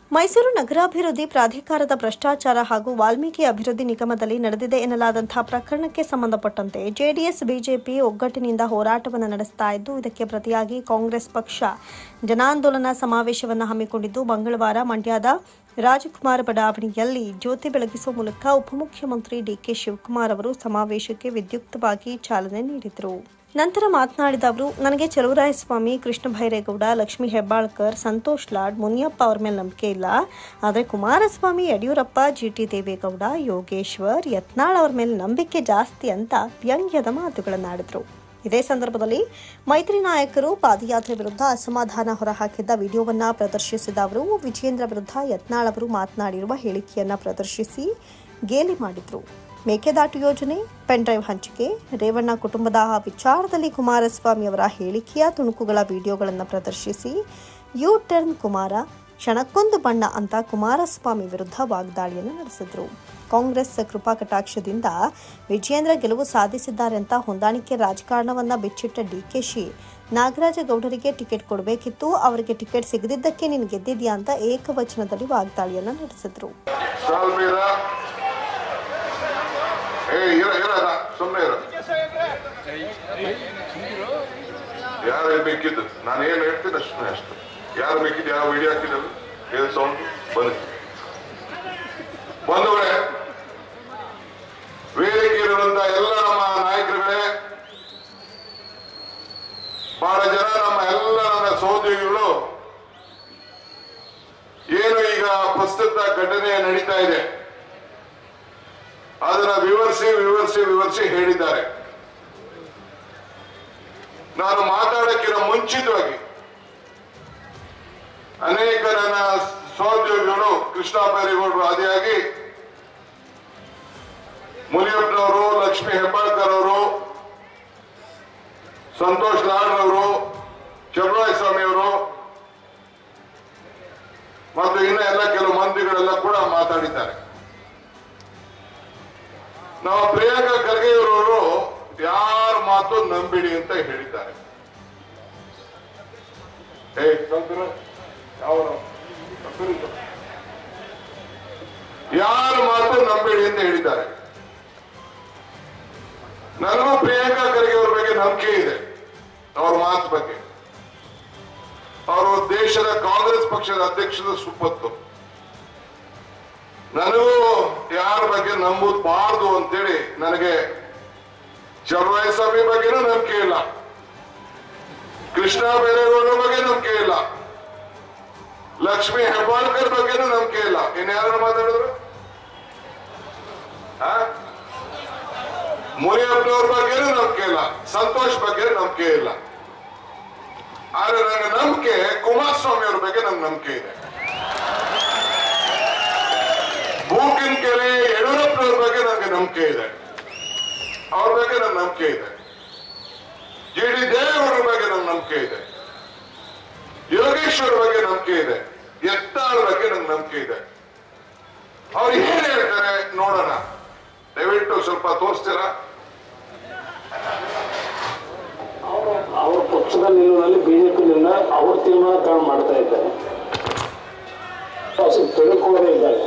ಮೈಸೂರು ನಗರಾಭಿವೃದ್ಧಿ ಪ್ರಾಧಿಕಾರದ ಭ್ರಷ್ಟಾಚಾರ ಹಾಗೂ ವಾಲ್ಮೀಕಿ ಅಭಿವೃದ್ಧಿ ನಿಗಮದಲ್ಲಿ ನಡೆದಿದೆ ಎನ್ನಲಾದಂತಹ ಪ್ರಕರಣಕ್ಕೆ ಸಂಬಂಧಪಟ್ಟಂತೆ ಜೆಡಿಎಸ್ ಬಿಜೆಪಿ ಒಗ್ಗಟ್ಟಿನಿಂದ ಹೋರಾಟವನ್ನು ನಡೆಸ್ತಾ ಇದ್ದು ಇದಕ್ಕೆ ಪ್ರತಿಯಾಗಿ ಕಾಂಗ್ರೆಸ್ ಪಕ್ಷ ಜನಾಂದೋಲನ ಸಮಾವೇಶವನ್ನು ಹಮ್ಮಿಕೊಂಡಿದ್ದು ಮಂಗಳವಾರ ಮಂಡ್ಯದ ರಾಜಕುಮಾರ ಬಡಾವಣೆಯಲ್ಲಿ ಜ್ಯೋತಿ ಬೆಳಗಿಸುವ ಮೂಲಕ ಉಪಮುಖ್ಯಮಂತ್ರಿ ಡಿಕೆ ಶಿವಕುಮಾರ್ ಅವರು ಸಮಾವೇಶಕ್ಕೆ ವಿದ್ಯುಕ್ತವಾಗಿ ಚಾಲನೆ ನೀಡಿದರು ನಂತರ ಮಾತನಾಡಿದ ಅವರು ನನಗೆ ಚಲುವರಾಯಸ್ವಾಮಿ ಕೃಷ್ಣ ಭೈರೇಗೌಡ ಲಕ್ಷ್ಮೀ ಹೆಬ್ಬಾಳ್ಕರ್ ಸಂತೋಷ್ ಲಾಡ್ ಮುನಿಯಪ್ಪ ಅವ್ರ ಮೇಲೆ ನಂಬಿಕೆ ಇಲ್ಲ ಆದರೆ ಕುಮಾರಸ್ವಾಮಿ ಯಡಿಯೂರಪ್ಪ ಜಿ ಟಿ ದೇವೇಗೌಡ ಯೋಗೇಶ್ವರ್ ಯತ್ನಾಳ್ ಅವ್ರ ಮೇಲೆ ನಂಬಿಕೆ ಜಾಸ್ತಿ ಅಂತ ವ್ಯಂಗ್ಯದ ಮಾತುಗಳನ್ನಾಡಿದ್ರು ಇದೇ ಸಂದರ್ಭದಲ್ಲಿ ಮೈತ್ರಿ ನಾಯಕರು ಪಾದಯಾತ್ರೆ ವಿರುದ್ಧ ಅಸಮಾಧಾನ ಹೊರಹಾಕಿದ್ದ ವಿಡಿಯೋವನ್ನ ಪ್ರದರ್ಶಿಸಿದ ಅವರು ವಿಜೇಂದ್ರ ವಿರುದ್ಧ ಯತ್ನಾಳ್ ಅವರು ಮಾತನಾಡಿರುವ ಹೇಳಿಕೆಯನ್ನ ಪ್ರದರ್ಶಿಸಿ ಗೇಲಿ ಮಾಡಿದ್ರು ಮೇಕೆದಾಟು ಯೋಜನೆ ಪೆನ್ ಡ್ರೈವ್ ಹಂಚಿಕೆ ರೇವಣ್ಣ ಕುಟುಂಬದ ವಿಚಾರದಲ್ಲಿ ಕುಮಾರಸ್ವಾಮಿ ಅವರ ಹೇಳಿಕೆಯ ತುಣುಕುಗಳ ವಿಡಿಯೋಗಳನ್ನು ಪ್ರದರ್ಶಿಸಿ ಯು ಟರ್ನ್ ಕುಮಾರ ಕ್ಷಣಕ್ಕೊಂದು ಬಣ್ಣ ಅಂತ ಕುಮಾರಸ್ವಾಮಿ ವಿರುದ್ಧ ವಾಗ್ದಾಳಿಯನ್ನು ನಡೆಸಿದ್ರು ಕಾಂಗ್ರೆಸ್ ಕೃಪಾ ಕಟಾಕ್ಷದಿಂದ ವಿಜಯೇಂದ್ರ ಗೆಲುವು ಸಾಧಿಸಿದ್ದಾರೆ ಅಂತ ಹೊಂದಾಣಿಕೆ ರಾಜಕಾರಣವನ್ನ ಬಿಚ್ಚಿಟ್ಟ ಡಿಕೆಶಿ ನಾಗರಾಜ ಗೌಡರಿಗೆ ಟಿಕೆಟ್ ಕೊಡಬೇಕಿತ್ತು ಅವರಿಗೆ ಟಿಕೆಟ್ ಸಿಗದಿದ್ದಕ್ಕೆ ನೀನು ಗೆದ್ದಿದ್ಯಾ ಅಂತ ಏಕವಚನದಲ್ಲಿ ವಾಗ್ದಾಳಿಯನ್ನು ನಡೆಸಿದ್ರು ಸಾಲ್ಮೀರ ಏ ಇರ ಇರ ಸುಮ್ಮನೆ ಇರ ಯಾರು ಬೇಕಿದ್ದು ನಾನು ಏನ್ ಹೇಳ್ತೀನಿ ಅಷ್ಟೇ ಅಷ್ಟು ಯಾರು ಬೇಕಿದ್ದು ಯಾವ ವಿಡಿಯೋ ಹಾಕಿದ್ರು ಏನ್ ಸೌಂಡ್ ಬನ್ನಿ ಬಂಧುಗಳೇ ವೇದಿಕೆ ಇರುವಂತ ಎಲ್ಲ ನಮ್ಮ ನಾಯಕರುಗಳೇ ಬಹಳ ಜನ ನಮ್ಮ ಎಲ್ಲ ನನ್ನ ಸಹೋದ್ಯೋಗಿಗಳು ಏನು ಈಗ ಪ್ರಸ್ತುತ ಘಟನೆ ನಡೀತಾ ಇದೆ ಅದನ್ನ ವಿವರಿಸಿ ವಿವರಿಸಿ ವಿವರಿಸಿ ಹೇಳಿದ್ದಾರೆ ನಾನು ಮಾತಾಡಕ್ಕಿಂತ ಮುಂಚಿತವಾಗಿ ಅನೇಕ ನನ್ನ ಸಹೋದ್ಯೋಗಿಗಳು ಕೃಷ್ಣ ಬೈರೇಗೌಡರು ಆದಿಯಾಗಿ ಮುನಿಯಪ್ಪನವರು ಲಕ್ಷ್ಮೀ ಹೆಬ್ಬಾಳ್ಕರ್ ಅವರು ಸಂತೋಷ್ ಲಾಡ್ ಅವರು ಚಲುವರಾಯ ಸ್ವಾಮಿ ಅವರು ಮತ್ತು ಇನ್ನ ಎಲ್ಲ ಕೆಲವು ಮಂತ್ರಿಗಳೆಲ್ಲ ಕೂಡ ಮಾತಾಡಿದ್ದಾರೆ ನಮ್ಮ ಪ್ರಿಯಾಂಕಾ ಖರ್ಗೆ ಅವರವರು ಯಾರ ಮಾತು ನಂಬಿಡಿ ಅಂತ ಹೇಳಿದ್ದಾರೆ ಏ ಸಂತರು ಯಾವರು ಯಾರ ಮಾತು ನಂಬೇಡಿ ಅಂತ ಹೇಳಿದ್ದಾರೆ ನನಗೂ ಪ್ರಿಯಾಂಕಾ ಖರ್ಗೆ ಅವ್ರ ಬಗ್ಗೆ ನಂಬಿಕೆ ಇದೆ ಅವ್ರ ಮಾತು ಬಗ್ಗೆ ಅವರು ದೇಶದ ಕಾಂಗ್ರೆಸ್ ಪಕ್ಷದ ಅಧ್ಯಕ್ಷದ ಸುಪ್ಪತ್ತು ನನಗೂ ಯಾರ ಬಗ್ಗೆ ನಂಬುದಬಾರ್ದು ಅಂತೇಳಿ ನನಗೆ ಚಲುವರಾಯಸ್ವಾಮಿ ಬಗ್ಗೆನೂ ನಂಬಿಕೆ ಇಲ್ಲ ಕೃಷ್ಣ ಬೈರೇಗೌಡರ ಬಗ್ಗೆ ನಂಬಿಕೆ ಇಲ್ಲ ಲಕ್ಷ್ಮೀ ಹೆಬ್ಬಾಳ್ಕರ್ ಬಗ್ಗೆನೂ ನಂಬಿಕೆ ಇಲ್ಲ ಇನ್ಯಾರು ಮಾತಾಡಿದ್ರು ಆ? ಮುನಿಯಪ್ಪನವ್ರ ಬಗ್ಗೆನೂ ನಂಬಿಕೆ ಇಲ್ಲ ಸಂತೋಷ್ ಬಗ್ಗೆ ನಂಬಿಕೆ ಇಲ್ಲ ಆದ್ರೆ ನನಗೆ ನಂಬಿಕೆ ಕುಮಾರಸ್ವಾಮಿ ಅವ್ರ ಬಗ್ಗೆ ನಂಗೆ ನಂಬಿಕೆ ಇದೆ ಬೂಕಿನ ಕೆರೆ ಯಡಿಯೂರಪ್ಪನವ್ರ ಬಗ್ಗೆ ನನಗೆ ನಂಬಿಕೆ ಇದೆ ಅವ್ರ ಬಗ್ಗೆ ನನ್ನ ನಂಬಿಕೆ ಇದೆ ಜಿ ಡಿ ದೇವೇಗೌಡರ ಬಗ್ಗೆ ನನ್ನ ನಂಬಿಕೆ ಇದೆ ಯೋಗೇಶ್ವರ್ ಬಗ್ಗೆ ನಂಬಿಕೆ ಇದೆ ಎತ್ತಾಳ ಬಗ್ಗೆ ನಂಗೆ ನಂಬಿಕೆ ಇದೆ ಅವ್ರು ಏನ್ ಹೇಳ್ತಾರೆ ನೋಡೋಣ ದಯವಿಟ್ಟು ಸ್ವಲ್ಪ ತೋರಿಸ್ತೀರಾ ಅವರ ಅವ್ರ ಪಕ್ಷದ ನಿಲುವಿನಲ್ಲಿ ಬಿಜೆಪಿ ನಿರ್ಣಯ ಅವ್ರ ತೀರ್ಮಾನ ತಗೊಂಡು ಮಾಡ್ತಾ ಇದ್ದಾರೆ ಅಷ್ಟು ತಿಳ್ಕೊಳ್ಳೋದೇ ಇದ್ದಾರೆ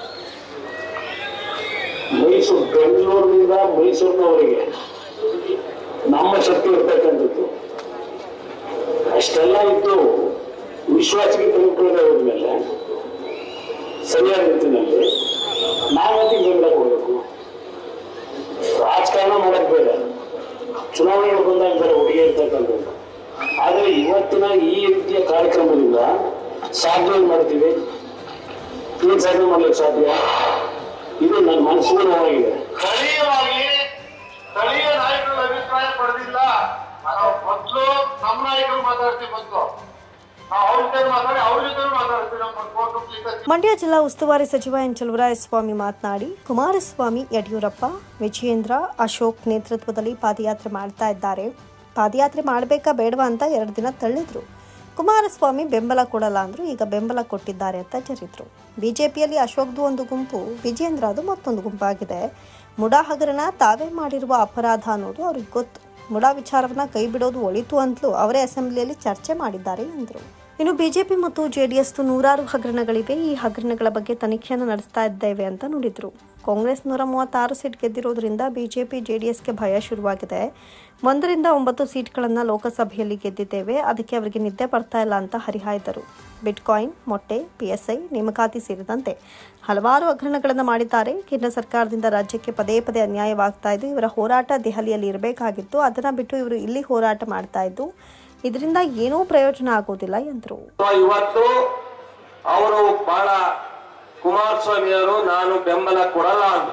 ಮೈಸೂರು ಬೆಂಗಳೂರಿನಿಂದ ಮೈಸೂರಿನವರಿಗೆ ನಮ್ಮ ಶಕ್ತಿ ಇರ್ತಕ್ಕಂಥದ್ದು ಅಷ್ಟೆಲ್ಲ ಇದ್ದು ವಿಶ್ವಾಸಕ್ಕೆ ತೆಗೆದುಕೊಳ್ಳದೆ ಹೋದ್ಮೇಲೆ ಸರಿಯಾದ ರೀತಿಯಲ್ಲಿ ನಾವಂತಿ ಬೆಂಬಲ ಕೊಡಬೇಕು ರಾಜಕಾರಣ ಮಾಡಕ್ ಬೇಡ ಚುನಾವಣೆಗಳು ಬಂದಾಗ ಬೇರೆ ಒಟ್ಟಿಗೆ ಇರ್ತಕ್ಕಂಥದ್ದು ಆದರೆ ಇವತ್ತಿನ ಈ ರೀತಿಯ ಕಾರ್ಯಕ್ರಮದಿಂದ ಸಾಧನೆ ಮಾಡ್ತೀವಿ ಏನ್ ಸಾಧನೆ ಮಾಡ್ಲಿಕ್ಕೆ ಸಾಧ್ಯ ಇದು ನನ್ನ ಮನಸ್ಸಿಗೆ ನೋವಾಗಿದೆ ಸ್ಥಳೀಯವಾಗಿ ಸ್ಥಳೀಯ ನಾಯಕರ ಅಭಿಪ್ರಾಯ ಪಡೆದಿಲ್ಲ ನಾವು ಮೊದಲು ನಮ್ಮ ನಾಯಕರು ಮಾತಾಡ್ತೀವಿ ಮೊದಲು ನಾವು ಅವ್ರ ಜೊತೆ ಮಾತಾಡಿ ಅವ್ರ ಜೊತೆ ಮಾತಾಡ್ತೀವಿ ನಮ್ಮ ಕೋರ್ಟ್ ಮಂಡ್ಯ ಜಿಲ್ಲಾ ಉಸ್ತುವಾರಿ ಸಚಿವ ಎನ್ ಚಲುವರಾಯಸ್ವಾಮಿ ಮಾತನಾಡಿ ಕುಮಾರಸ್ವಾಮಿ ಯಡಿಯೂರಪ್ಪ ವಿಜಯೇಂದ್ರ ಅಶೋಕ್ ನೇತೃತ್ವದಲ್ಲಿ ಪಾದಯಾತ್ರೆ ಮಾಡ್ತಾ ಇದ್ದಾರೆ ಪಾದಯಾತ್ರೆ ಮಾಡಬೇಕಾ ಬೇಡವಾ ಅಂತ ಎರಡು ದಿನ ತಳ್ಳಿದ್ರು ಕುಮಾರಸ್ವಾಮಿ ಬೆಂಬಲ ಕೊಡಲ್ಲ ಅಂದ್ರು ಈಗ ಬೆಂಬಲ ಕೊಟ್ಟಿದ್ದಾರೆ ಅಂತ ಜರಿದ್ರು ಬಿಜೆಪಿಯಲ್ಲಿ ಅಶೋಕ್ದು ಒಂದು ಗುಂಪು ವಿಜೇಂದ್ರದು ಮತ್ತೊಂದು ಗುಂಪಾಗಿದೆ ಮುಡಾ ಹಗರಣ ತಾವೇ ಮಾಡಿರುವ ಅಪರಾಧ ಅನ್ನೋದು ಅವ್ರಿಗೆ ಗೊತ್ತು ಮುಡಾ ವಿಚಾರವನ್ನ ಕೈ ಬಿಡೋದು ಒಳಿತು ಅಂತಲೂ ಅವರೇ ಅಸೆಂಬ್ಲಿಯಲ್ಲಿ ಚರ್ಚೆ ಮಾಡಿದ್ದಾರೆ ಎಂದರು ಇನ್ನು ಬಿಜೆಪಿ ಮತ್ತು ಜೆಡಿಎಸ್ ನೂರಾರು ಹಗರಣಗಳಿವೆ ಈ ಹಗರಣಗಳ ಬಗ್ಗೆ ತನಿಖೆಯನ್ನು ನಡೆಸ್ತಾ ಇದ್ದೇವೆ ಅಂತ ನುಡಿದ್ರು ಕಾಂಗ್ರೆಸ್ ನೂರ ಮೂವತ್ತಾರು ಸೀಟ್ ಗೆದ್ದಿರೋದ್ರಿಂದ ಬಿಜೆಪಿ ಜೆಡಿಎಸ್ಗೆ ಭಯ ಶುರುವಾಗಿದೆ ಒಂದರಿಂದ ಒಂಬತ್ತು ಸೀಟ್ಗಳನ್ನು ಲೋಕಸಭೆಯಲ್ಲಿ ಗೆದ್ದಿದ್ದೇವೆ ಅದಕ್ಕೆ ಅವರಿಗೆ ನಿದ್ದೆ ಬರ್ತಾ ಇಲ್ಲ ಅಂತ ಹರಿಹಾಯ್ದರು ಬಿಟ್ಕಾಯಿನ್ ಮೊಟ್ಟೆ ಪಿಎಸ್ಐ ನೇಮಕಾತಿ ಸೇರಿದಂತೆ ಹಲವಾರು ಹಗರಣಗಳನ್ನು ಮಾಡಿದ್ದಾರೆ ಕೇಂದ್ರ ಸರ್ಕಾರದಿಂದ ರಾಜ್ಯಕ್ಕೆ ಪದೇ ಪದೇ ಅನ್ಯಾಯವಾಗ್ತಾ ಇದೆ ಇವರ ಹೋರಾಟ ದೆಹಲಿಯಲ್ಲಿ ಇರಬೇಕಾಗಿತ್ತು ಅದನ್ನು ಬಿಟ್ಟು ಇವರು ಇಲ್ಲಿ ಹೋರಾಟ ಮಾಡ್ತಾ ಇದ್ದು ಇದರಿಂದ ಏನೂ ಪ್ರಯೋಜನ ಆಗೋದಿಲ್ಲ ಎಂದರು ಸೊ ಇವತ್ತು ಅವರು ಬಹಳ ಕುಮಾರಸ್ವಾಮಿಯವರು ನಾನು ಬೆಂಬಲ ಕೊಡಲ್ಲ ಅಂದ್ರು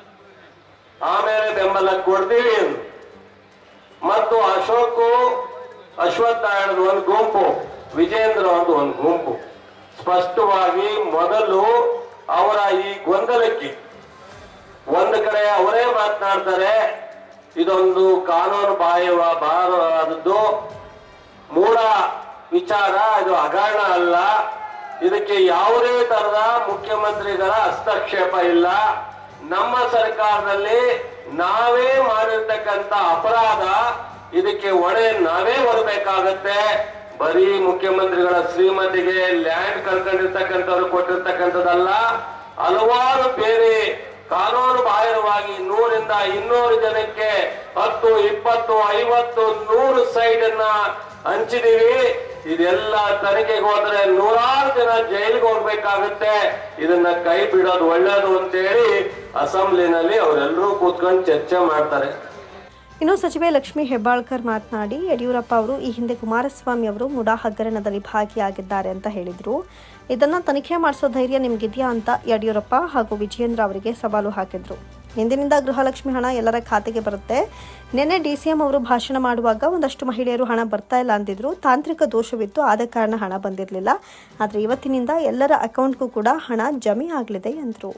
ಆಮೇಲೆ ಬೆಂಬಲ ಕೊಡ್ತೀವಿ ಅಂದ್ರು ಮತ್ತು ಅಶೋಕು ಅಶ್ವತ್ಥಾಯಣದ ಒಂದು ಗುಂಪು ವಿಜೇಂದ್ರ ಅವ್ರದ್ದು ಒಂದು ಗುಂಪು ಸ್ಪಷ್ಟವಾಗಿ ಮೊದಲು ಅವರ ಈ ಗೊಂದಲಕ್ಕೆ ಒಂದು ಕಡೆ ಅವರೇ ಮಾತನಾಡ್ತಾರೆ ಇದೊಂದು ಕಾನೂನು ಬಾಹ್ಯ ಬಾರವಾದದ್ದು ಮೂಢ ವಿಚಾರ ಇದು ಹಗರಣ ಅಲ್ಲ ಇದಕ್ಕೆ ಯಾವುದೇ ತರದ ಮುಖ್ಯಮಂತ್ರಿಗಳ ಹಸ್ತಕ್ಷೇಪ ಇಲ್ಲ ನಮ್ಮ ಸರ್ಕಾರದಲ್ಲಿ ನಾವೇ ಮಾಡಿರ್ತಕ್ಕಂತ ಅಪರಾಧ ಇದಕ್ಕೆ ಹೊಣೆ ನಾವೇ ಹೊರಬೇಕಾಗತ್ತೆ ಬರೀ ಮುಖ್ಯಮಂತ್ರಿಗಳ ಶ್ರೀಮತಿಗೆ ಲ್ಯಾಂಡ್ ಕಳ್ಕೊಂಡಿರ್ತಕ್ಕಂಥವ್ರು ಕೊಟ್ಟಿರ್ತಕ್ಕಂಥದ್ದಲ್ಲ ಹಲವಾರು ಬೇರೆ ಕಾನೂನು ಬಾಹಿರವಾಗಿ ನೂರಿಂದ ಇನ್ನೂರು ಜನಕ್ಕೆ ಹತ್ತು ಇಪ್ಪತ್ತು ಐವತ್ತು ನೂರು ಸೈಟ್ ಅನ್ನ ಹಂಚಿದೀವಿ ಇದೆಲ್ಲ ತನಿಖೆಗೆ ಹೋದ್ರೆ ನೂರಾರು ಜನ ಜೈಲಿಗೆ ಹೋಗ್ಬೇಕಾಗುತ್ತೆ ಇದನ್ನ ಕೈ ಬಿಡೋದು ಒಳ್ಳೇದು ಅಂತೇಳಿ ಅಸೆಂಬ್ಲಿನಲ್ಲಿ ಅವರೆಲ್ಲರೂ ಕೂತ್ಕೊಂಡು ಚರ್ಚೆ ಮಾಡ್ತಾರೆ ಇನ್ನು ಸಚಿವೆ ಲಕ್ಷ್ಮೀ ಹೆಬ್ಬಾಳ್ಕರ್ ಮಾತನಾಡಿ ಯಡಿಯೂರಪ್ಪ ಅವರು ಈ ಹಿಂದೆ ಕುಮಾರಸ್ವಾಮಿ ಅವರು ಮುಡಾ ಹಗರಣದಲ್ಲಿ ಭಾಗಿಯಾಗಿದ್ದಾರೆ ಅಂತ ಹೇಳಿದ್ರು ಇದನ್ನ ತನಿಖೆ ಮಾಡಿಸೋ ಧೈರ್ಯ ನಿಮ್ಗಿದೆಯಾ ಅಂತ ಯಡಿಯೂರಪ್ಪ ಹಾಗೂ ವಿಜಯೇಂದ್ರ ಅವರಿಗೆ ಸವಾಲು ಹಾಕಿದ್ರು ಇಂದಿನಿಂದ ಗೃಹಲಕ್ಷ್ಮಿ ಹಣ ಎಲ್ಲರ ಖಾತೆಗೆ ಬರುತ್ತೆ ನಿನ್ನೆ ಡಿಸಿಎಂ ಅವರು ಭಾಷಣ ಮಾಡುವಾಗ ಒಂದಷ್ಟು ಮಹಿಳೆಯರು ಹಣ ಬರ್ತಾ ಇಲ್ಲ ಅಂದಿದ್ರು ತಾಂತ್ರಿಕ ದೋಷವಿತ್ತು ಆದ ಕಾರಣ ಹಣ ಬಂದಿರಲಿಲ್ಲ ಆದರೆ ಇವತ್ತಿನಿಂದ ಎಲ್ಲರ ಅಕೌಂಟ್ಗೂ ಕೂಡ ಹಣ ಜಮೆ ಆಗಲಿದೆ ಎಂದರು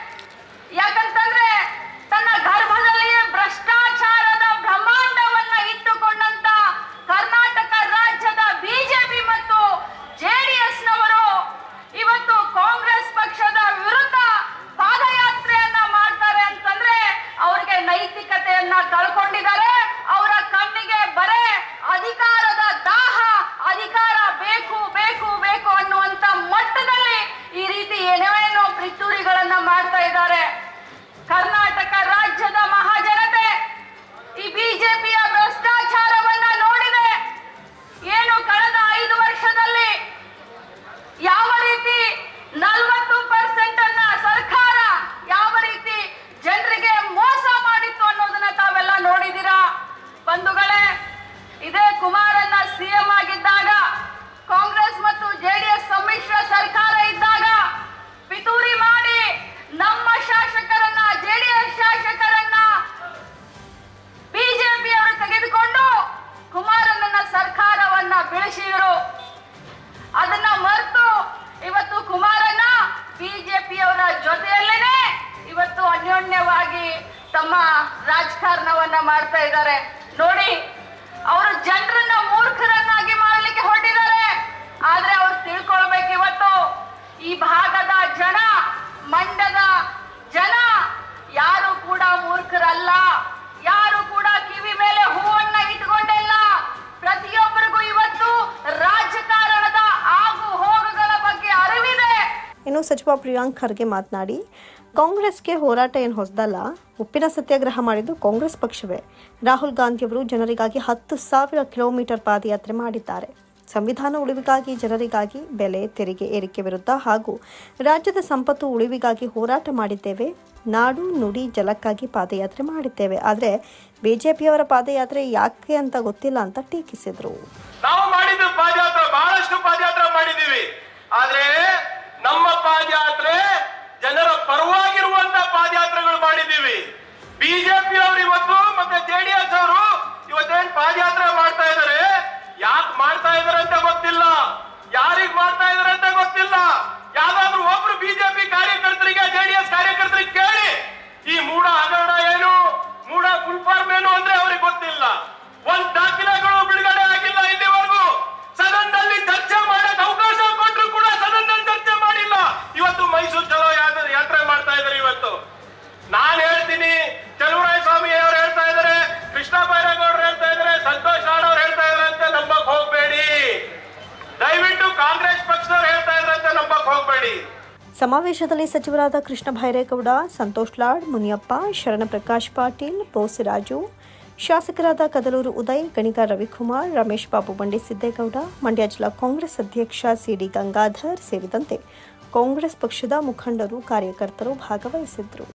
ಯಾಕಂತಂದ್ರೆ ತನ್ನ ಗರ್ಭದಲ್ಲಿಯೇ ಭ್ರಷ್ಟಾಚಾರದ ಬ್ರಹ್ಮಾಂಡವನ್ನ ಇಟ್ಟುಕೊಂಡಂತ ಕರ್ನಾಟಕ ರಾಜ್ಯದ ಬಿಜೆಪಿ ಮತ್ತು ಜೆಡಿಎಸ್ ನವರು ಇವತ್ತು ಕಾಂಗ್ರೆಸ್ ಪಕ್ಷದ ವಿರುದ್ಧ ಪಾದಯಾತ್ರೆಯನ್ನ ಮಾಡ್ತಾರೆ ಅಂತಂದ್ರೆ ಅವ್ರಿಗೆ ನೈತಿಕತೆಯನ್ನ ಕಳ್ಕೊಂಡಿದ್ದಾರೆ ಅವರ ಕಣ್ಣಿಗೆ ಬರೇ ಅಧಿಕಾರದ ದಾಹ ಅಧಿಕಾರ ಬೇಕು ಬೇಕು ಬೇಕು ಅನ್ನುವಂತ ಮಟ್ಟದಲ್ಲಿ ಈ ರೀತಿ ಏನೇನೋ ಪಿತೂರಿಗಳನ್ನ ಮಾಡ್ತಾ ಇದ್ದಾರೆ ಕರ್ನಾಟಕ ರಾಜ್ಯದ ಮಹಾಜನತೆ ಈ ಬಿಜೆಪಿಯ ಭ್ರಷ್ಟಾಚಾರವನ್ನ ನೋಡಿದೆ ಏನು ಕಳೆದ ಐದು ವರ್ಷದಲ್ಲಿ ಯಾವ ರೀತಿ ನಲವತ್ತು ಪರ್ಸೆಂಟ್ ಅನ್ನ ಸರ್ಕಾರ ಯಾವ ರೀತಿ ಜನರಿಗೆ ಮೋಸ ಮಾಡಿತ್ತು ಅನ್ನೋದನ್ನ ತಾವೆಲ್ಲ ನೋಡಿದ್ದೀರಾ ಬಂಧುಗಳೇ ಇದೇ ಕುಮಾರಣ್ಣ ಸಿಎಂ ಆಗಿದ್ದಾಗ ಕಾಂಗ್ರೆಸ್ ಮತ್ತು ಜೆಡಿಎಸ್ ಸಮ್ಮಿಶ್ರ ಸರ್ಕಾರ ಇದ್ದಾಗ ಪಿತೂರಿ ಮಾಡಿ ನಮ್ಮ ಶಾಸಕರನ್ನ ಜೆಡಿಎಸ್ ಶಾಸಕರನ್ನ ಬಿಜೆಪಿ ಅವರು ತೆಗೆದುಕೊಂಡು ಕುಮಾರಣ್ಣನ ಸರ್ಕಾರವನ್ನ ಬೆಳೆಸಿದರು ಅದನ್ನ ಮರೆತು ಇವತ್ತು ಕುಮಾರಣ್ಣ ಬಿಜೆಪಿಯವರ ಜೊತೆಯಲ್ಲೇನೆ ಇವತ್ತು ಅನ್ಯೋನ್ಯವಾಗಿ ತಮ್ಮ ರಾಜಕಾರಣವನ್ನ ಮಾಡ್ತಾ ಇದ್ದಾರೆ ನೋಡಿ ಅವರು ಜನರನ್ನ ಮೂರ್ಖರನ್ನಾಗಿ ಮಾಡಲಿಕ್ಕೆ ಹೊರಟಿದ್ದಾರೆ ಆದ್ರೆ ಅವ್ರು ತಿಳ್ಕೊಳ್ಬೇಕು ಇವತ್ತು ಈ ಭಾಗದ ಜನ ಮಂಡ್ಯದ ಜನ ಯಾರು ಕೂಡ ಮೂರ್ಖರಲ್ಲ ಯಾರು ಕೂಡ ಕಿವಿ ಮೇಲೆ ಹೂವನ್ನ ಇಟ್ಕೊಂಡಿಲ್ಲ ಪ್ರತಿಯೊಬ್ಬರಿಗೂ ಇವತ್ತು ರಾಜಕಾರಣದ ಆಗು ಹೋಗುಗಳ ಬಗ್ಗೆ ಅರಿವಿದೆ ಇನ್ನು ಸಚಿವ ಪ್ರಿಯಾಂಕ್ ಖರ್ಗೆ ಮಾತನಾಡಿ ಕಾಂಗ್ರೆಸ್ಗೆ ಹೋರಾಟ ಏನು ಹೊಸದಲ್ಲ ಉಪ್ಪಿನ ಸತ್ಯಾಗ್ರಹ ಮಾಡಿದ್ದು ಕಾಂಗ್ರೆಸ್ ಪಕ್ಷವೇ ರಾಹುಲ್ ಗಾಂಧಿಯವರು ಜನರಿಗಾಗಿ ಹತ್ತು ಸಾವಿರ ಕಿಲೋಮೀಟರ್ ಪಾದಯಾತ್ರೆ ಮಾಡಿದ್ದಾರೆ ಸಂವಿಧಾನ ಉಳಿವಿಗಾಗಿ ಜನರಿಗಾಗಿ ಬೆಲೆ ತೆರಿಗೆ ಏರಿಕೆ ವಿರುದ್ಧ ಹಾಗೂ ರಾಜ್ಯದ ಸಂಪತ್ತು ಉಳಿವಿಗಾಗಿ ಹೋರಾಟ ಮಾಡಿದ್ದೇವೆ ನಾಡು ನುಡಿ ಜಲಕ್ಕಾಗಿ ಪಾದಯಾತ್ರೆ ಮಾಡಿದ್ದೇವೆ ಆದರೆ ಬಿಜೆಪಿಯವರ ಪಾದಯಾತ್ರೆ ಯಾಕೆ ಅಂತ ಗೊತ್ತಿಲ್ಲ ಅಂತ ಟೀಕಿಸಿದರು ನಾವು ಮಾಡಿದ್ದು ಪಾದಯಾತ್ರೆ ಬಹಳಷ್ಟು ಪಾದಯಾತ್ರೆ ಮಾಡಿದೀವಿ ಆದ್ರೆ ನಮ್ಮ ಪಾದಯಾತ್ರೆ ಜನರ ಪರವಾಗಿರುವಂತ ಪಾದಯಾತ್ರೆಗಳು ಮಾಡಿದ್ದೀವಿ ಬಿಜೆಪಿ ಅವರು ಇವತ್ತು ಮತ್ತೆ ಜೆಡಿಎಸ್ ಅವರು ಇವತ್ತೇನ್ ಪಾದಯಾತ್ರೆ ಮಾಡ್ತಾ ಇದಾರೆ ಯಾಕೆ ಮಾಡ್ತಾ ಇದಾರೆ ಅಂತ ಗೊತ್ತಿಲ್ಲ ಯಾರಿಗ್ ಮಾಡ್ತಾ ಇದಾರೆ ಅಂತ ಗೊತ್ತಿಲ್ಲ ಯಾವ್ದಾದ್ರು ಒಬ್ರು ಬಿಜೆಪಿ ಕಾರ್ಯಕರ್ತರಿಗೆ ಜೆಡಿಎಸ್ ಕಾರ್ಯಕರ್ತರಿಗೆ ಕೇಳಿ ಈ ಮೂಡ ಹಗರಣ ಏನು ಮೂಡ ಫುಲ್ ಫಾರ್ಮ್ ಏನು ಅಂದ್ರೆ ಅವ್ರಿಗೆ ಗೊತ್ತಿಲ್ಲ ಒಂದ್ ದಾಖಲೆಗಳು ಬಿಡುಗಡೆ ಆಗಿಲ್ಲ ಇಲ್ಲಿವರೆಗೂ ಸದನದಲ್ಲಿ ಚರ್ಚೆ ಮಾಡಕ್ ಅವಕಾಶ ಕೊಟ್ಟರು ಕೂಡ ಸದನದಲ್ಲಿ ಚರ್ಚೆ ಮಾಡಿಲ್ಲ ಇವತ್ತು ಮೈಸೂರು ಚಲೋ ಯಾತ್ರೆ ಯಾತ್ರೆ ಮಾಡ್ತಾ ಇದ್ದಾರೆ ಇವತ್ತು ನಾನ್ ಹೇಳ್ತೀನಿ ಚಲುವರಾಯ ಸ್ವಾಮಿ ಅವರು ಹೇಳ್ತಾ ಇದಾರೆ ಕೃಷ್ಣ ಬೈರೇಗೌಡರು ಹೇಳ್ತಾ ಇದಾರೆ ಸಂತೋಷ್ ರಾಣ್ ಅವ್ರು ಹೇಳ್ತಾ ಇದಾರೆ ಅಂತ ನಂಬಕ್ ಹೋಗ್ಬೇಡಿ ದಯವಿಟ್ಟು ಸಮಾವೇಶದಲ್ಲಿ ಸಚಿವರಾದ ಕೃಷ್ಣ ಭೈರೇಗೌಡ ಸಂತೋಷ್ ಲಾಡ್ ಮುನಿಯಪ್ಪ ಶರಣಪ್ರಕಾಶ್ ಪಾಟೀಲ್ ಬೋಸರಾಜು ಶಾಸಕರಾದ ಕದಲೂರು ಉದಯ್ ಗಣಿಗ ರವಿಕುಮಾರ್ ರಮೇಶ್ ಬಾಬು ಬಂಡಿ ಸಿದ್ದೇಗೌಡ ಮಂಡ್ಯ ಜಿಲ್ಲಾ ಕಾಂಗ್ರೆಸ್ ಅಧ್ಯಕ್ಷ ಸಿಡಿ ಗಂಗಾಧರ್ ಸೇರಿದಂತೆ ಕಾಂಗ್ರೆಸ್ ಪಕ್ಷದ ಮುಖಂಡರು ಕಾರ್ಯಕರ್ತರು ಭಾಗವಹಿಸಿದ್ದರು